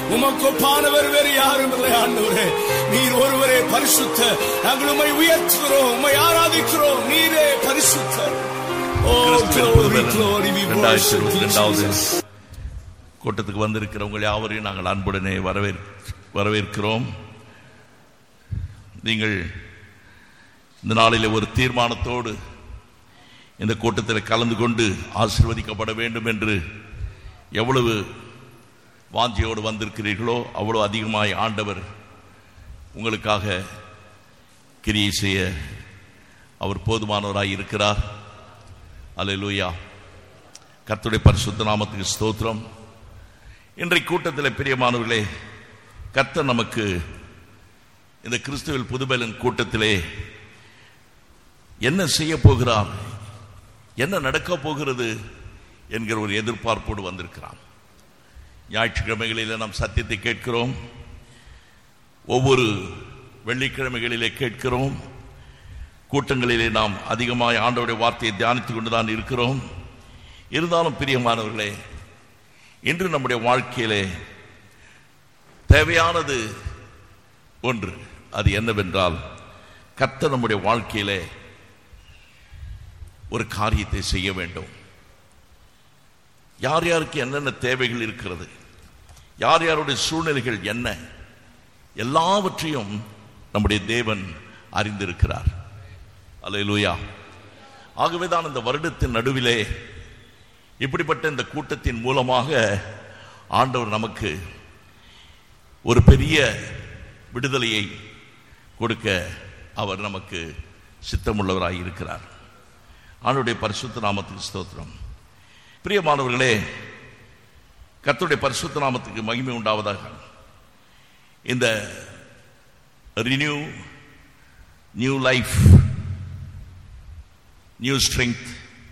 உமக்கு ஒப்பானவர் வேறு யாரும் இல்லை ஆண்டவரே நீர் ஒருவரே பரிசுத்த நாங்கள் உம்மை உயர்த்துகிறோம் உம்மை ஆராதிக்கிறோம் நீரே பரிசுத்த ஓ கிறிஸ்துவின் glory, புதுபெலன் glory, we இரண்டாயிரத்தி worship இருபத்தி you, ரெண்டாவது Jesus. கூட்டத்துக்கு வந்திருக்கிறவங்க யாவரையும் நாங்கள் அன்புடனே வரவேற் வரவேற்கிறோம் நீங்கள் இந்த நாளிலே ஒரு தீர்மானத்தோடு இந்த கூட்டத்தில் கலந்து கொண்டு ஆசீர்வதிக்கப்பட வேண்டும் என்று எவ்வளவு வாஞ்சியோடு வந்திருக்கிறீர்களோ அவ்வளவு அதிகமாய் ஆண்டவர் உங்களுக்காக கிரியை செய்ய அவர் போதுமானவராய் இருக்கிறார் அல்லேலூயா கர்த்தருடைய பரிசுத்த நாமத்துக்கு ஸ்தோத்திரம் இன்றைய கூட்டத்தில் பிரியமானவர்களே கர்த்தர் நமக்கு இந்த கிறிஸ்துவில் புதுபலன் கூட்டத்திலே என்ன செய்ய போகிறார் என்ன நடக்க போகிறது என்கிற ஒரு எதிர்பார்ப்போடு வந்திருக்கிறான் ஞாயிற்றுக்கிழமைகளில் நாம் சத்தியத்தை கேட்கிறோம் ஒவ்வொரு வெள்ளிக்கிழமைகளிலே கேட்கிறோம் கூட்டங்களிலே நாம் அதிகமாய் ஆண்டவருடைய வார்த்தையை தியானித்துக் கொண்டுதான் இருக்கிறோம் இருந்தாலும் பிரியமானவர்களே இன்று நம்முடைய வாழ்க்கையிலே தேவையானது ஒன்று அது என்னவென்றால் கர்த்தர் நம்முடைய வாழ்க்கையிலே ஒரு காரியத்தை செய்ய வேண்டும் யார் யாருக்கு என்னென்ன தேவைகள் இருக்கிறது யார் யாருடைய சூழ்நிலைகள் என்ன எல்லாவற்றையும் நம்முடைய தேவன் அறிந்திருக்கிறார் அல்லேலூயா ஆகவேதான் இந்த வருடத்தின் நடுவிலே இப்படிப்பட்ட இந்த கூட்டத்தின் மூலமாக ஆண்டவர் நமக்கு ஒரு பெரிய விடுதலையை கொடுக்க அவர் நமக்கு சித்தமுள்ளவராய் இருக்கிறார் ஆண்டுடைய பரிசுத்த நாமத்துக்கு ஸ்தோத்திரம் பிரியமானவர்களே கர்த்தருடைய பரிசுத்த நாமத்துக்கு மகிமை உண்டாவதாக இந்த renew new life new strength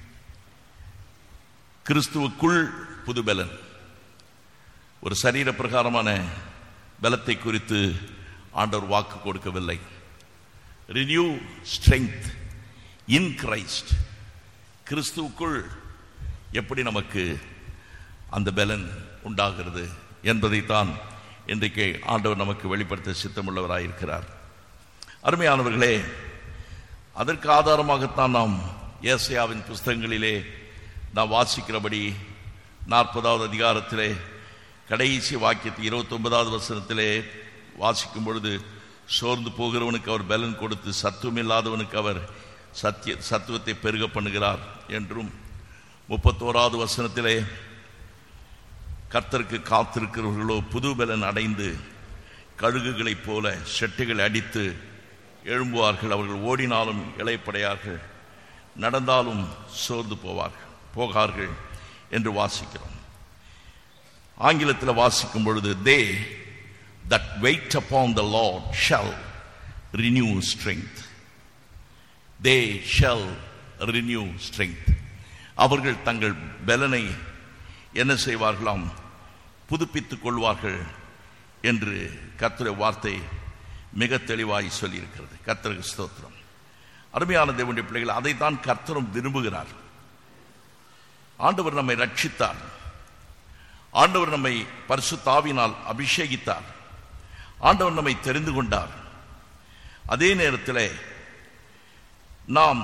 கிறிஸ்துவுக்குள் புது பலன் ஒரு சரீர பிரகாரமான பலத்தை குறித்து ஆண்டவர் வாக்கு கொடுக்கவில்லை ரினியூ ஸ்ட்ரெங்க் இன் கிரைஸ்ட் கிறிஸ்துவுக்குள் எப்படி நமக்கு அந்த பலன் உண்டாகிறது என்பதைத்தான் இன்றைக்கு ஆண்டவர் நமக்கு வெளிப்படுத்த சித்தமுள்ளவராயிருக்கிறார் அருமையானவர்களே அதற்கு ஆதாரமாகத்தான் நாம் ஏசையாவின் புஸ்தகங்களிலே நாம் வாசிக்கிறபடி நாற்பதாவது அதிகாரத்திலே கடைசி வாக்கியத்தை இருபத்தி ஒன்பதாவது வசனத்திலே வாசிக்கும் பொழுது சோர்ந்து போகிறவனுக்கு அவர் பலன் கொடுத்து சத்துவம் இல்லாதவனுக்கு அவர் சத்திய சத்துவத்தை பெருக பண்ணுகிறார் என்றும் முப்பத்தோராவது வசனத்திலே கர்த்தருக்கு காத்திருக்கிறவர்களோ புது பலன் அடைந்து கழுகுகளைப் போல செட்டுகள் அடித்து எழும்புவார்கள் அவர்கள் ஓடினாலும் இளைப்படையார்கள் நடந்தாலும் சோர்ந்து போவார்கள் போகார்கள் என்று வாசிக்கிறோம் ஆங்கிலத்தில் வாசிக்கும் பொழுது they that wait upon the lord shall renew strength they shall renew strength அவர்கள் தங்கள் பலனை என்ன செய்வார்களாம் புதுப்பித்துக் கொள்வார்கள் என்று கர்த்தருடைய வார்த்தை மிக தெளிவாய் சொல்லியிருக்கிறது கர்த்தருக்கு ஸ்தோத்திரம் அருமையான தேவனுடைய பிள்ளைகள் அதைத்தான் கர்த்தரும் விரும்புகிறார் ஆண்டவர் நம்மை ரட்சித்தார் ஆண்டவர் நம்மை பரிசுத்தாவினால் அபிஷேகித்தார் ஆண்டவர் நம்மை தெரிந்து கொண்டார் அதே நேரத்தில் நாம்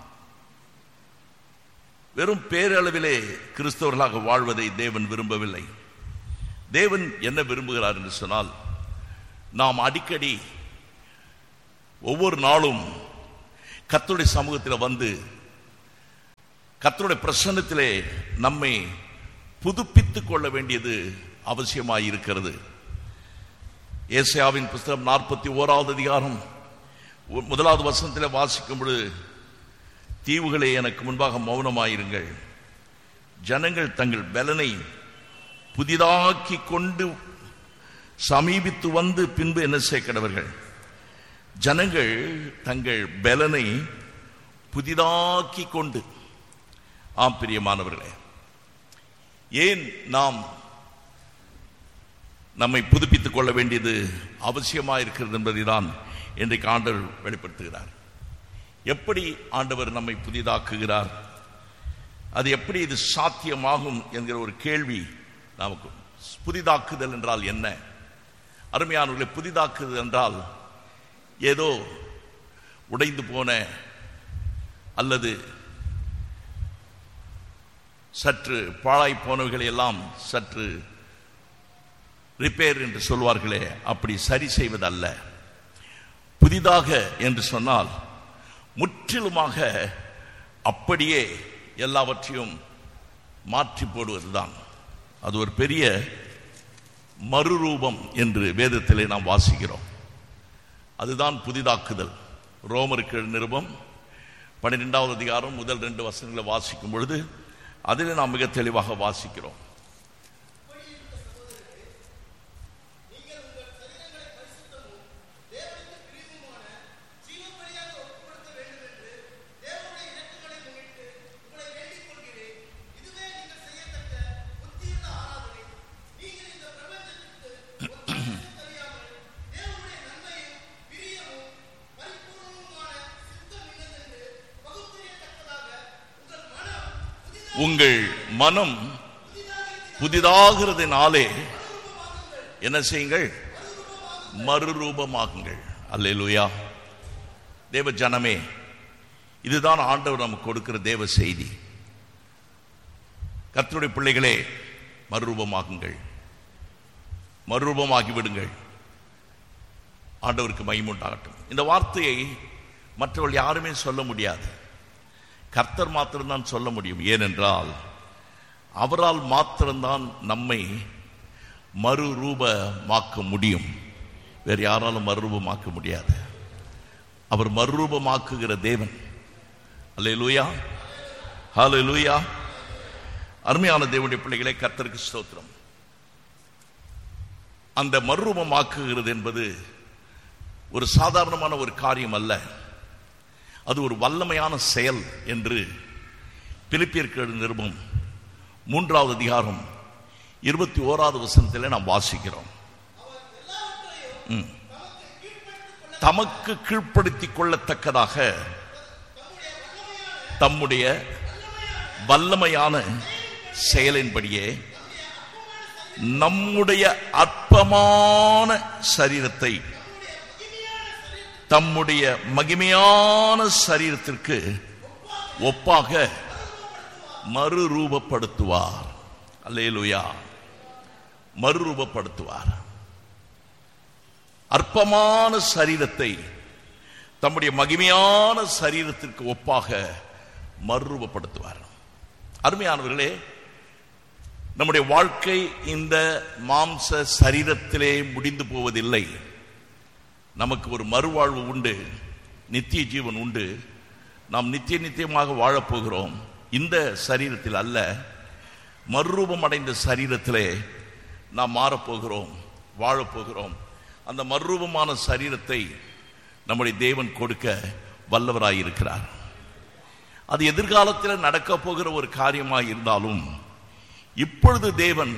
வெறும் பேரளவிலே கிறிஸ்தவர்களாக வாழ்வதை தேவன் விரும்பவில்லை தேவன் என்ன விரும்புகிறார் என்று சொன்னால் நாம் அடிக்கடி ஒவ்வொரு நாளும் கர்த்தருடைய சமூகத்தில் வந்து கர்த்தருடைய பிரசன்னத்திலே நம்மை புதுப்பித்துக் கொள்ள வேண்டியது அவசியமாய் இருக்கிறது ஏசியாவின் புஸ்தகம் நாற்பத்தி ஓராவது அதிகாரம் ஒ- முதலாவது வசனத்தில் வாசிக்கும் பொழுது தீவுகளே எனக்கு முன்பாக மௌனமாயிருங்கள் ஜனங்கள் தங்கள் பலனை புதிதாக்கி கொண்டு சமீபித்து வந்து பின்பு என்ன சேர்க்கிறவர்கள் ஜனங்கள் தங்கள் பலனை புதிதாக்கி கொண்டு ஆம் பிரியமானவர்களே ஏன் நாம் நம்மை புதுப்பித்துக் கொள்ள வேண்டியது அவசியமாக இருக்கிறது என்பதை தான் இன்றைக்கு ஆண்டவர் வெளிப்படுத்துகிறார் எப்படி ஆண்டவர் நம்மை புதிதாக்குகிறார் அது எப்படி இது சாத்தியமாகும் என்கிற ஒரு கேள்வி நமக்கு புதிதாக்குதல் என்றால் என்ன அருமையானவர்களை புதிதாக்குதல் என்றால் ஏதோ உடைந்து போன அல்லது சற்று பாழாய் போனவைகளை எல்லாம் சற்று ரிப்பேர் என்று சொல்வார்களே அப்படி சரி செய்வதல்ல புதிதாக என்று சொன்னால் முற்றிலுமாக அப்படியே எல்லாவற்றையும் மாற்றி போடுவதுதான் அது ஒரு பெரிய மறுரூபம் என்று வேதத்திலே நாம் வாசிக்கிறோம் அதுதான் புதிதாக்குதல் ரோமருக்கு நிருபம் பன்னிரெண்டாவது அதிகாரம் முதல் ரெண்டு வசனங்களை வாசிக்கும் பொழுது அதில் நாம் மிக தெளிவாக வாசிக்கிறோம் உங்கள் மனம் புதிதாகிறதுனாலே என்ன செய்யுங்கள் மறுரூபமாகுங்கள் அல்லேலூயா தேவ ஜனமே இதுதான் ஆண்டவர் நமக்கு கொடுக்கிற தேவ செய்தி கர்த்தருடைய பிள்ளைகளே மறுரூபமாகுங்கள் மறுரூபமாகி விடுங்கள் ஆண்டவருக்கு மகிமுண்டாகட்டும் இந்த வார்த்தையை மற்றவர்கள் யாருமே சொல்ல முடியாது கர்த்தர் மாத்திரம்தான் சொல்ல முடியும் ஏனென்றால் அவரால் மாத்திரம்தான் நம்மை மறுரூபமாக்க முடியும் வேறு யாராலும் மறுரூபமாக்க முடியாது அவர் மறுரூபமாக்குகிற தேவன் அல்லே லூயா ஹாலே லூயா அருமையான தேவனுடைய பிள்ளைகளே கர்த்தருக்கு ஸ்தோத்திரம் அந்த மறுரூபமாக்குகிறது என்பது ஒரு சாதாரணமான ஒரு காரியம் அல்ல அது ஒரு வல்லமையான செயல் என்று பிலிப்பியர்கள் நிருபம் மூன்றாவது அதிகாரம் இருபத்தி ஓராவது வசனத்தில் நாம் வாசிக்கிறோம் ம். தமக்கு கீழ்ப்படுத்திக் கொள்ளத்தக்கதாக தம்முடைய வல்லமையான செயலின்படியே நம்முடைய அற்பமான சரீரத்தை தம்முடைய மகிமையான சரீரத்திற்கு ஒப்பாக மறுரூபப்படுத்துவார் அல்லேலுயா மறுரூபப்படுத்துவார் அற்பமான சரீரத்தை தம்முடைய மகிமையான சரீரத்திற்கு ஒப்பாக மறுரூபப்படுத்துவார் அருமையானவர்களே நம்முடைய வாழ்க்கை இந்த மாம்ச சரீரத்திலே முடிந்து போவதில்லை நமக்கு ஒரு மறுவாழ்வு உண்டு நித்திய ஜீவன் உண்டு நாம் நித்திய நித்தியமாக வாழப்போகிறோம் இந்த சரீரத்தில் அல்ல மறுரூபம் அடைந்த சரீரத்திலே நாம் மாறப்போகிறோம் வாழப்போகிறோம் அந்த மறுரூபமான சரீரத்தை நம்முடைய தேவன் கொடுக்க வல்லவராயிருக்கிறார் அது எதிர்காலத்தில் நடக்க போகிற ஒரு காரியமாக இருந்தாலும் இப்பொழுது தேவன்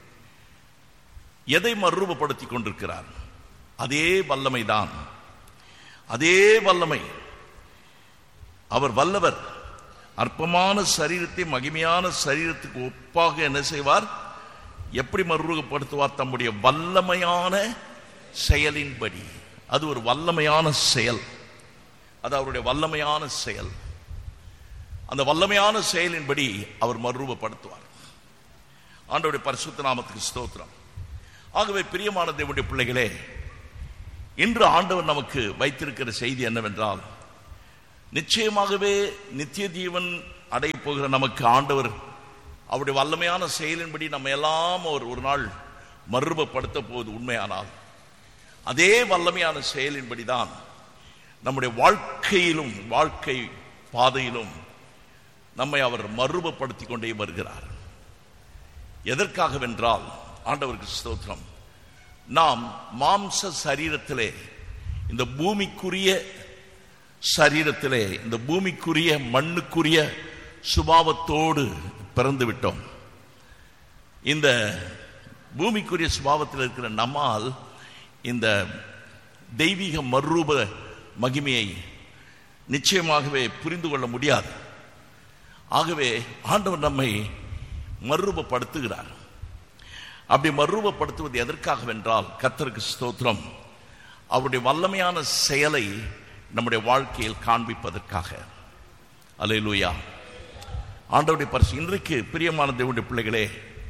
எதை மறுரூபப்படுத்தி கொண்டிருக்கிறார் அதே வல்லமைதான் அதே வல்லமை அவர் வல்லவர் அற்பமான சரீரத்தை மகிமையான சரீரத்துக்கு ஒப்பாக என்ன செய்வார் எப்படி மறுரூபப்படுத்துவார் தம்முடைய வல்லமையான செயலின்படி அது ஒரு வல்லமையான செயல் அது அவருடைய வல்லமையான செயல் அந்த வல்லமையான செயலின்படி அவர் மறுரூபப்படுத்துவார் ஆண்டவருடைய பரிசுத்த நாமத்துக்கு ஸ்தோத்திரம் ஆகவே பிரியமான தேவனுடைய பிள்ளைகளே இன்று ஆண்டவர் நமக்கு வைத்திருக்கிற செய்தி என்னவென்றால் நிச்சயமாகவே நித்திய ஜீவன் அடைய போகிற நமக்கு ஆண்டவர் அவருடைய வல்லமையான செயலின்படி நம்ம எல்லாம் ஒரு ஒரு நாள் மறுரூபப்படுத்த போவது உண்மையானால் அதே வல்லமையான செயலின்படி தான் நம்முடைய வாழ்க்கையிலும் வாழ்க்கை பாதையிலும் நம்மை அவர் மறுரூபப்படுத்தி கொண்டே வருகிறார் எதற்காகவென்றால் ஆண்டவருக்கு ஸ்தோத்திரம் நாம் மாம்ச சரீரத்திலே இந்த பூமிக்குரிய சரீரத்திலே இந்த பூமிக்குரிய மண்ணுக்குரிய சுபாவத்தோடு பிறந்து விட்டோம் இந்த பூமிக்குரிய சுபாவத்தில் இருக்கிற நம்மால் இந்த தெய்வீக மறுரூப மகிமையை நிச்சயமாகவே புரிந்து கொள்ள முடியாது ஆகவே ஆண்டவர் நம்மை மறுரூபப்படுத்துகிறார் அப்படி மறுரூபப்படுத்துவது எதற்காகவென்றால் கர்த்தருக்கு ஸ்தோத்திரம் அவருடைய வல்லமையான செயலை நம்முடைய வாழ்க்கையில் காண்பிப்பதற்காக அல்லேலூயா ஆண்டவருடைய பரிசு இன்றைக்கு பிரியமான தேவனுடைய பிள்ளைகளே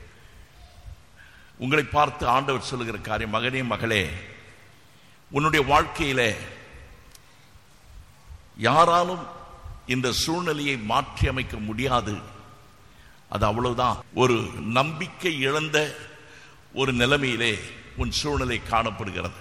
உங்களை பார்த்து ஆண்டவர் சொல்லுகிற காரியம் மகனே மகளே உன்னுடைய வாழ்க்கையிலே யாராலும் இந்த சூழ்நிலையை மாற்றி அமைக்க முடியாது அது அவ்வளவுதான் ஒரு நம்பிக்கை இழந்த ஒரு நிலைமையிலே உன் சூழ்நிலை காணப்படுகிறது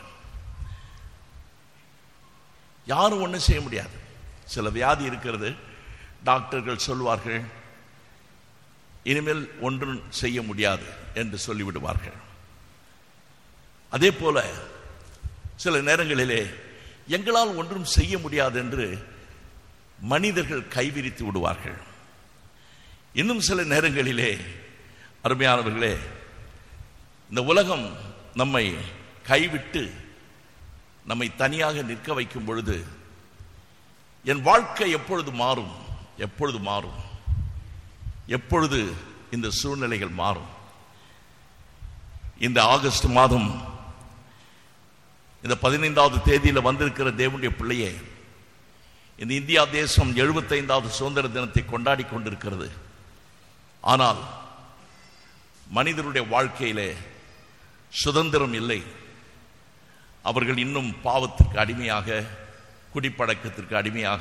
யாரும் ஒன்றும் செய்ய முடியாது சில வியாதி இருக்கிறது டாக்டர்கள் சொல்வார்கள் இனிமேல் ஒன்றும் செய்ய முடியாது என்று சொல்லிவிடுவார்கள் அதே போல சில நேரங்களிலே எங்களால் ஒன்றும் செய்ய முடியாது என்று மனிதர்கள் கைவிரித்து விடுவார்கள் இன்னும் சில நேரங்களிலே அருமையானவர்களே இந்த உலகம் நம்மை கைவிட்டு நம்மை தனியாக நிற்க வைக்கும் பொழுது என் வாழ்க்கை எப்பொழுது மாறும் எப்பொழுது மாறும் எப்பொழுது இந்த சூழ்நிலைகள் மாறும் இந்த ஆகஸ்ட் மாதம் இந்த பதினைந்தாவது தேதியில் வந்திருக்கிற தேவனுடைய பிள்ளையே இந்த இந்தியா தேசம் எழுபத்தைந்தாவது சுதந்திர தினத்தை கொண்டாடி கொண்டிருக்கிறது ஆனால் மனிதருடைய வாழ்க்கையிலே சுதந்திரம் இல்லை அவர்கள் இன்னும் பாவத்திற்கு அடிமையாக குடிப்பழக்கத்திற்கு அடிமையாக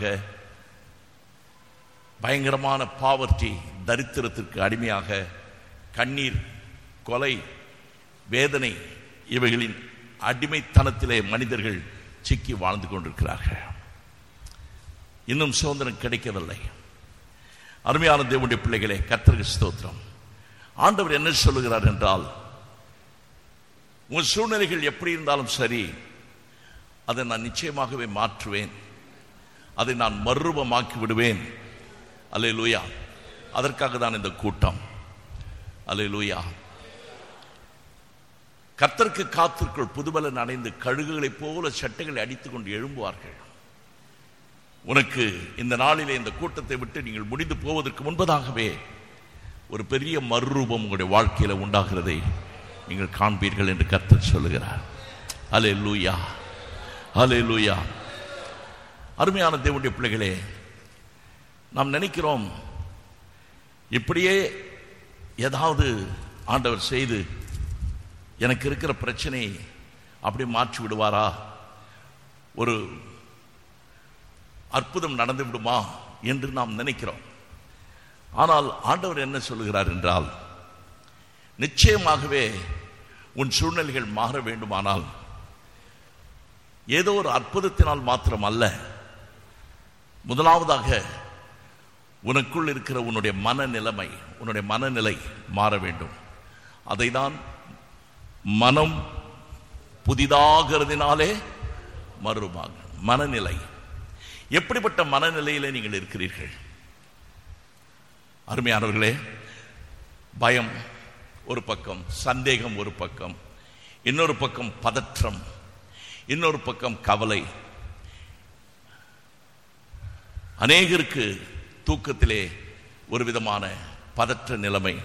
பயங்கரமான பாவர்ட்டி தரித்திரத்திற்கு அடிமையாக கண்ணீர் கொலை வேதனை இவைகளின் அடிமைத்தனத்திலே மனிதர்கள் சிக்கி வாழ்ந்து கொண்டிருக்கிறார்கள் இன்னும் சுதந்திரம் கிடைக்கவில்லை அருமையான தேவனுடைய பிள்ளைகளே கர்த்தருக்கு ஸ்தோத்திரம் ஆண்டவர் என்ன சொல்லுகிறார் என்றால் உன் சூழ்நிலைகள் எப்படி இருந்தாலும் சரி அதை நான் நிச்சயமாகவே மாற்றுவேன் அதை நான் மறுரூபமாக்கி விடுவேன் அல்லே லூயா அதற்காக தான் இந்த கூட்டம் அல்லே லூயா கர்த்தருக்கு காத்திற்குள் புதுபலன் அடைந்து கழுகுகளைப் போல சட்டைகளை அடித்துக் கொண்டு எழும்புவார்கள் உனக்கு இந்த நாளிலே இந்த கூட்டத்தை விட்டு நீங்கள் முடிந்து போவதற்கு முன்பதாகவே ஒரு பெரிய மறுரூபம் உங்களுடைய வாழ்க்கையில உண்டாகிறதை நீங்கள் காண்பீர்கள் என்று கர்த்தர் சொல்லுகிறார் அலே லூயா அலே லூயா அருமையான தேவனுடைய பிள்ளைகளே நாம் நினைக்கிறோம் இப்படியே ஏதாவது ஆண்டவர் செய்து எனக்கு இருக்கிற பிரச்சனையை அப்படி மாற்றி விடுவாரா ஒரு அற்புதம் நடந்து விடுமா என்று நாம் நினைக்கிறோம் ஆனால் ஆண்டவர் என்ன சொல்லுகிறார் என்றால் நிச்சயமாகவே உன் சூழ்நிலைகள் மாற வேண்டுமானால் ஏதோ ஒரு அற்புதத்தினால் மாத்திரம் அல்ல முதலாவதாக உனக்குள் இருக்கிற உன்னுடைய மனநிலைமை உன்னுடைய மனநிலை மாற வேண்டும் அதை தான் மனம் புதிதாகிறதுனாலே மறுமாக மனநிலை எப்படிப்பட்ட மனநிலையில நீங்கள் இருக்கிறீர்கள் அருமையானவர்களே பயம் ஒரு பக்கம் சந்தேகம் ஒரு பக்கம் இன்னொரு பக்கம் பதற்றம் இன்னொரு பக்கம் கவலை அநேகருக்கு தூக்கத்திலே ஒரு விதமான பதற்ற நிலைமை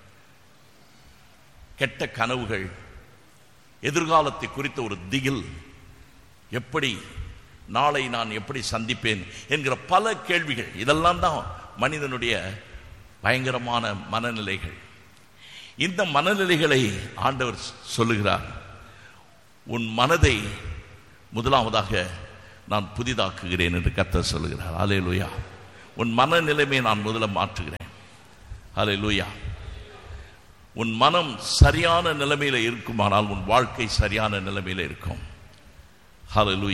கெட்ட கனவுகள் எதிர்காலத்தை குறித்த ஒரு திகில் எப்படி நாளை நான் எப்படி சந்திப்பேன் என்கிற பல கேள்விகள் இதெல்லாம் தான் மனிதனுடைய பயங்கரமான மனநிலைகள் இந்த மனநிலைகளை ஆண்டவர் சொல்லுகிறார் உன் மனதை முதலாவதாக நான் புதிதாக்குகிறேன் என்று கர்த்தர் சொல்லுகிறார் அலே லூயா உன் மனநிலைமை நான் முதல்ல மாற்றுகிறேன் அலே லூயா உன் மனம் சரியான நிலைமையில இருக்குமானால் உன் வாழ்க்கை சரியான நிலைமையில இருக்கும் ஹalleluya